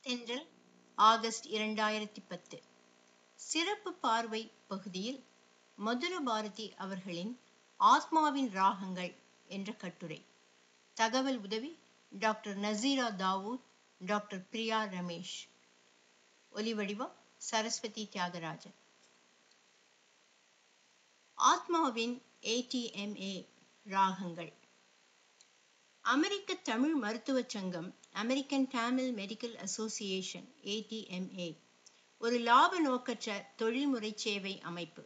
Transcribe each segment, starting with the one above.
தென்றல் ஆகஸ்ட் இரண்டாயிரத்தி பத்து சிறப்பு பார்வை பகுதியில் மதுர பாரதி அவர்களின் ஆத்மாவின் ராகங்கள் என்ற கட்டுரை தகவல் உதவி டாக்டர் நசீரா தாவூத் டாக்டர் பிரியா ரமேஷ் ஒலிவடிவம் சரஸ்வதி தியாகராஜன் ஆத்மாவின் ஏடிஎம்ஏ ராகங்கள் அமெரிக்க தமிழ் மருத்துவச் சங்கம் American Tamil medical association ATMA ஒரு லாப நோக்கற்ற தொழில்முறை சேவை அமைப்பு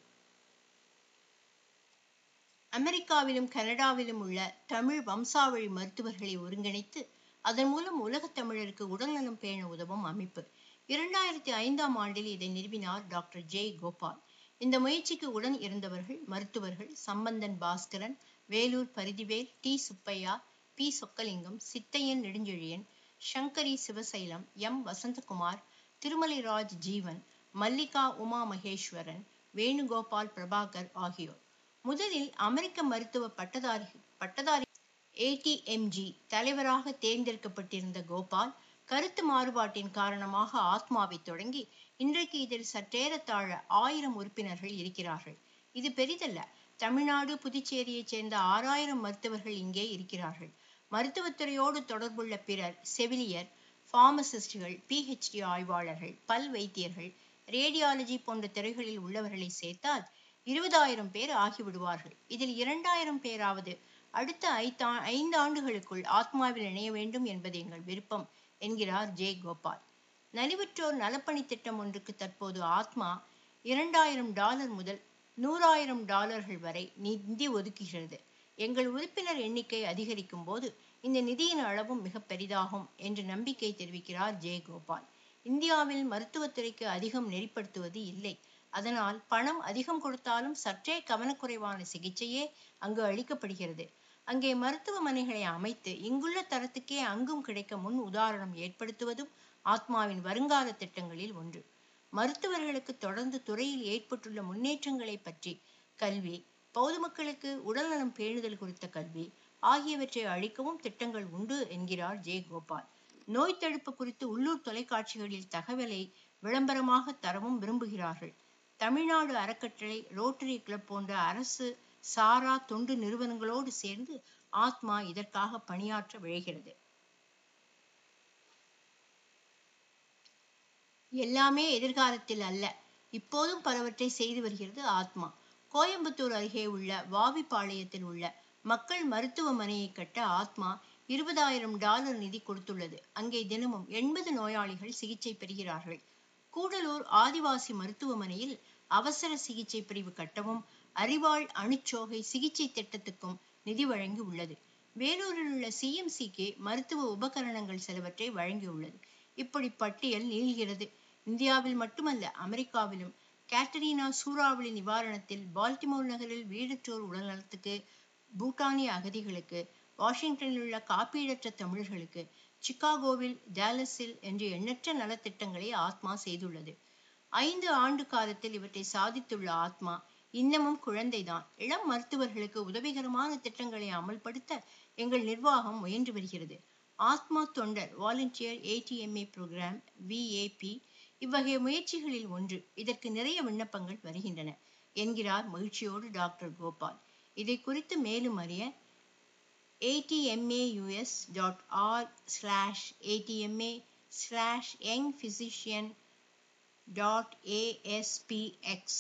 அமெரிக்காவிலும் கனடாவிலும் உள்ள தமிழ் வம்சாவழி மருத்துவர்களை ஒருங்கிணைத்து அதன் மூலம் உலகத் தமிழருக்கு உடல்நலம் பேண உதவும் அமைப்பு இரண்டாயிரத்தி ஐந்தாம் ஆண்டில் இதை நிறுவினார் டாக்டர் ஜே கோபால் இந்த முயற்சிக்கு உடன் இருந்தவர்கள் மருத்துவர்கள் Sambandan Baskaran Vellore Parithivel T Subbaiah P Chockalingam Chithaiyan Nedunchezhiyan Sankari Sivasailam M Vasanthakumar Thirumalairaj Jeevan Mallika Uma Maheswaran Venugopal Prabhakar ஆகியோர் முதலில் அமெரிக்க மருத்துவ பட்டதாரி பட்டதாரி ஏடிஎம்ஜி தலைவராக தேர்ந்தெடுக்கப்பட்டிருந்த கோபால் கருத்து மாறுபாட்டின் காரணமாக ஆத்மாவை தொடங்கி இன்றைக்கு இதில் சற்றேறத்தாழ ஆயிரம் உறுப்பினர்கள் இருக்கிறார்கள் இது பெரிதல்ல தமிழ்நாடு புதுச்சேரியைச் சேர்ந்த ஆறாயிரம் மருத்துவர்கள் இங்கே இருக்கிறார்கள் மருத்துவத்துறையோடு தொடர்புள்ள பிறர் செவிலியர் பார்மசிஸ்டுகள் பிஹெச்டி ஆய்வாளர்கள் பல் வைத்தியர்கள் ரேடியாலஜி போன்ற துறைகளில் உள்ளவர்களை சேர்த்தால் இருபதாயிரம் பேர் ஆகிவிடுவார்கள் இதில் இரண்டாயிரம் பேராவது அடுத்த ஐந்தா ஐந்து ஆண்டுகளுக்குள் ஆத்மாவில் இணைய வேண்டும் என்பது எங்கள் விருப்பம் என்கிறார் ஜே கோபால் நலிவுற்றோர் நலப்பணி திட்டம் ஒன்றுக்கு தற்போது ஆத்மா இரண்டாயிரம் டாலர் முதல் நூறாயிரம் டாலர்கள் வரை நிதி ஒதுக்குகிறது எங்கள் உறுப்பினர் எண்ணிக்கை அதிகரிக்கும் போது இந்த நிதியின் அளவும் மிக பெரிதாகும் என்று நம்பிக்கை தெரிவிக்கிறார் ஜே கோபால் இந்தியாவில் மருத்துவத்துறைக்கு அதிகம் நெறிப்படுத்துவது இல்லை அதனால் பணம் அதிகம் கொடுத்தாலும் சற்றே கவனக்குறைவான சிகிச்சையே அங்கு அளிக்கப்படுகிறது அங்கே மருத்துவமனைகளை அமைத்து இங்குள்ள தரத்துக்கே அங்கும் கிடைக்க முன் உதாரணம் ஏற்படுத்துவதும் ஆத்மாவின் வருங்கால திட்டங்களில் ஒன்று மருத்துவர்களுக்கு தொடர்ந்து துறையில் ஏற்பட்டுள்ள முன்னேற்றங்களை பற்றி கல்வி பொதுமக்களுக்கு உடல்நலம் பேணுதல் குறித்த கல்வி ஆகியவற்றை அளிக்கவும் திட்டங்கள் உண்டு என்கிறார் ஜே கோபால் நோய் தடுப்பு குறித்து உள்ளூர் தொலைக்காட்சிகளில் தகவலை விளம்பரமாக தரவும் விரும்புகிறார்கள் தமிழ்நாடு அறக்கட்டளை ரோட்டரி கிளப் போன்ற அரசு சாரா தொண்டு நிறுவனங்களோடு சேர்ந்து ஆத்மா இதற்காக பணியாற்ற விழைகிறது எல்லாமே எதிர்காலத்தில் அல்ல இப்போதும் பலவற்றை செய்து வருகிறது ஆத்மா கோயம்புத்தூர் அருகே உள்ள வாவிப்பாளையத்தில் உள்ள மக்கள் மருத்துவமனையை கட்ட ஆத்மா இருபதாயிரம் டாலர் நிதி கொடுத்துள்ளது அங்கே தினமும் எண்பது நோயாளிகள் சிகிச்சை பெறுகிறார்கள் கூடலூர் ஆதிவாசி மருத்துவமனையில் அவசர சிகிச்சை பிரிவு கட்டவும் அறிவாள் அணுச்சோகை சிகிச்சை திட்டத்துக்கும் நிதி வழங்கி உள்ளது வேலூரில் உள்ள சிஎம்சிக்கு மருத்துவ உபகரணங்கள் சிலவற்றை வழங்கியுள்ளது இப்படி பட்டியல் நீள்கிறது இந்தியாவில் மட்டுமல்ல அமெரிக்காவிலும் கேட்டரினா சூறாவளி நிவாரணத்தில் பால்டிமோர் நகரில் வீடற்றோர் உடல்நலத்துக்கு பூட்டானிய அகதிகளுக்கு வாஷிங்டனில் உள்ள காப்பீடற்ற தமிழர்களுக்கு சிகாகோவில் டேலஸில் என்று எண்ணற்ற நலத்திட்டங்களை ஆத்மா செய்துள்ளது ஐந்து ஆண்டு காலத்தில் இவற்றை சாதித்துள்ள ஆத்மா இன்னமும் குழந்தைதான் இளம் மருத்துவர்களுக்கு உதவிகரமான திட்டங்களை அமல்படுத்த எங்கள் நிர்வாகம் முயன்று வருகிறது ஆத்மா தொண்டர் வாலண்டியர் ஏடிஎம்ஏ ப்ரோக்ராம் விஏபி இவ்வகை முயற்சிகளில் ஒன்று இதற்கு நிறைய விண்ணப்பங்கள் வருகின்றன என்கிறார் மகிழ்ச்சியோடு டாக்டர் கோபால் இதை குறித்து மேலும் அறிய ATMAUS dot R slash ATMA slash young physician dot ASPX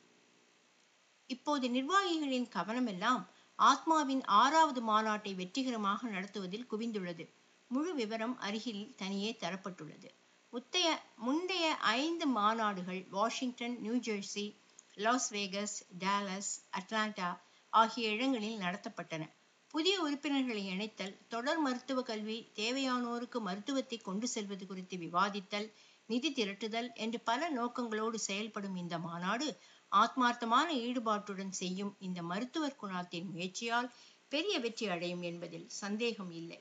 இப்போது நிர்வாகிகளின் கவனமெல்லாம் ஆத்மாவின் ஆறாவது மாநாட்டை வெற்றிகரமாக நடத்துவதில் குவிந்துள்ளது முழு விவரம் அருகில் தனியே தரப்பட்டுள்ளது முத்தைய முந்தைய ஐந்து மாநாடுகள் Washington New Jersey Las Vegas Dallas Atlanta ஆகிய இடங்களில் நடத்தப்பட்டன புதிய உறுப்பினர்களை இணைத்தல் தொடர் மருத்துவ கல்வி தேவையானோருக்கு மருத்துவத்தை கொண்டு செல்வது குறித்து விவாதித்தல் நிதி திரட்டுதல் என்று பல நோக்கங்களோடு செயல்படும் இந்த மாநாடு ஆத்மார்த்தமான ஈடுபாட்டுடன் செய்யும் இந்த மருத்துவர் குணாத்தின் முயற்சியால் பெரிய வெற்றி அடையும் என்பதில் சந்தேகம் இல்லை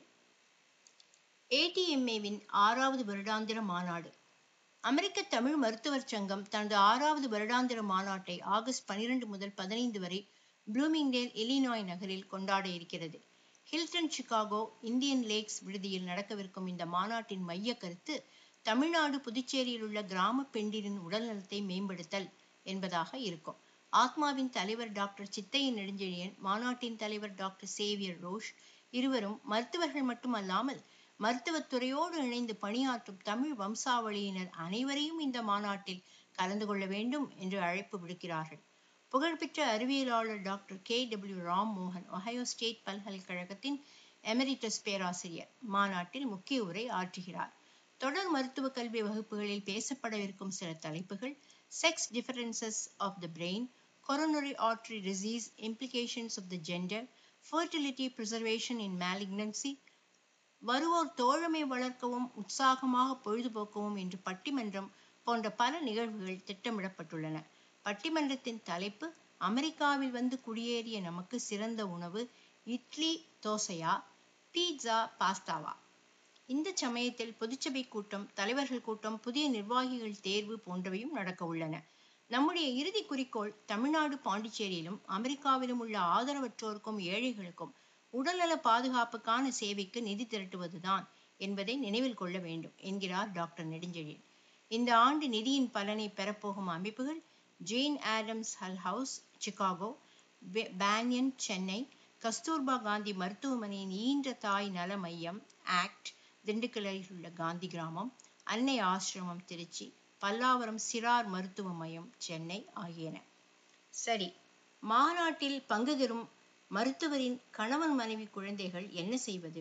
ஏடிஎம்ஏவின் ஆறாவது வருடாந்திர மாநாடு அமெரிக்க தமிழ் மருத்துவர் சங்கம் தனது ஆறாவது வருடாந்திர மாநாட்டை ஆகஸ்ட் பனிரெண்டு முதல் பதினைந்து வரை ப்ளூமிங்டேல் இலினாய் நகரில் கொண்டாட இருக்கிறது ஹில்டன் சிகாகோ இந்தியன் லேக்ஸ் விடுதியில் நடக்கவிருக்கும் இந்த மாநாட்டின் மைய கருத்து தமிழ்நாடு புதுச்சேரியில் உள்ள கிராம பெண்டிரின் உடல் நலத்தை மேம்படுத்தல் என்பதாக இருக்கும் ஆத்மாவின் தலைவர் டாக்டர் சித்தையன் நெடுஞ்செழியன் மாநாட்டின் தலைவர் டாக்டர் சேவியர் ரோஷ் இருவரும் மருத்துவர்கள் மட்டுமல்லாமல் மருத்துவத்துறையோடு இணைந்து பணியாற்றும் தமிழ் வம்சாவளியினர் அனைவரையும் இந்த மாநாட்டில் கலந்து கொள்ள வேண்டும் என்று அழைப்பு விடுக்கிறார்கள் புகழ்பெற்ற அறிவியலாளர் டாக்டர் கே டபிள்யூ ராம் மோகன் ஒஹயோ ஸ்டேட் பல்கலைக்கழகத்தின் எமெரிட்டஸ் பேராசிரியர் மாநாட்டில் முக்கிய உரை ஆற்றுகிறார் தொடர் மருத்துவ கல்வி வகுப்புகளில் பேசப்படவிருக்கும் சில தலைப்புகள் sex differences of the brain coronary artery disease implications of the gender fertility preservation in malignancy வருவோர் தோழமை வளர்க்கவும் உற்சாகமாக பொழுதுபோக்கவும் என்று பட்டிமன்றம் போன்ற பல நிகழ்வுகள் திட்டமிடப்பட்டுள்ளன பட்டிமன்றத்தின் தலைப்பு அமெரிக்காவில் வந்து குடியேறிய நமக்கு சிறந்த உணவு இட்லி தோசையா பீட்சா பாஸ்தாவா இந்த சமயத்தில் பொதுச்சபை கூட்டம் தலைவர்கள் கூட்டம் புதிய நிர்வாகிகள் தேர்வு போன்றவையும் நடக்க உள்ளன நம்முடைய இறுதி குறிக்கோள் தமிழ்நாடு பாண்டிச்சேரியிலும் அமெரிக்காவிலும் உள்ள ஆதரவற்றோருக்கும் ஏழைகளுக்கும் உடல்நல பாதுகாப்புக்கான சேவைக்கு நிதி திரட்டுவதுதான் என்பதை நினைவில் கொள்ள வேண்டும் என்கிறார் டாக்டர் நெடுஞ்செழியன் இந்த ஆண்டு நிதியின் பலனை பெறப்போகும் அமைப்புகள் Jane Addams Hull House Chicago Banyan Chennai Kasturba Gandhi மருத்துவமனையின் ஈன்ற தாய் நல மையம் ஆக்ட் திண்டுக்கல்லில் உள்ள காந்தி கிராமம் அன்னை ஆசிரமம் திருச்சி பல்லாவரம் சிறார் மருத்துவ மையம் சென்னை ஆகியன சரி மாநாட்டில் பங்கு தரும் மருத்துவரின் கணவன் மனைவி குழந்தைகள் என்ன செய்வது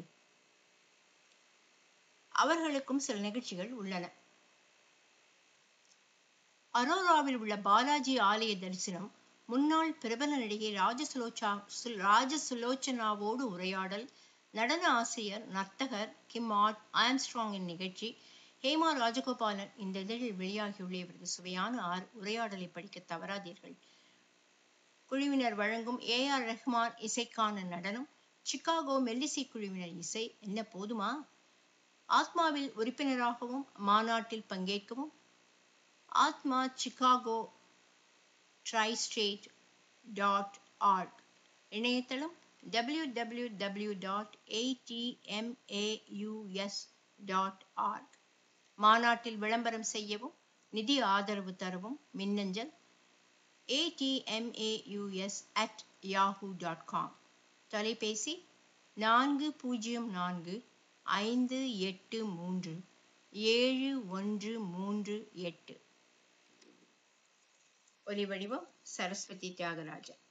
அவர்களுக்கும் சில நிகழ்ச்சிகள் உள்ளன அரோராவில் உள்ள பாலாஜி ஆலய தரிசனம் முன்னாள் பிரபல நடிகை ராஜசுலோச்சா ராஜசுலோச்சனாவோடு உரையாடல் நடன ஆசிரியர் நர்த்தகர் கிம் ஆட் ஆம்ஸ்ட்ராங்கின் நிகழ்ச்சி ஹேமா ராஜகோபாலன் இந்த இதழில் வெளியாகியுள்ள இவரது சுவையான ஆர் உரையாடலை படிக்க தவறாதீர்கள் குழுவினர் வழங்கும் ஏ ஆர் ரஹ்மான் இசைக்கான நடனம் சிகாகோ மெல்லிசை குழுவினர் இசை என்ன போதுமா ஆத்மாவில் உறுப்பினராகவும் மாநாட்டில் பங்கேற்கவும் ATMA Chicago tri state dot org இணையதளம் W W W dot ATMAUS dot org மாநாட்டில் விளம்பரம் செய்யவும் நிதி ஆதரவு தரவும் மின்னஞ்சல் ATMAUS at Yahoo dot com தொலைபேசி நான்கு பூஜ்ஜியம் நான்கு ஐந்து எட்டு மூன்று ஏழு ஒன்று மூன்று எட்டு ஒலி வடிவம் சரஸ்வதி தியாகராஜன்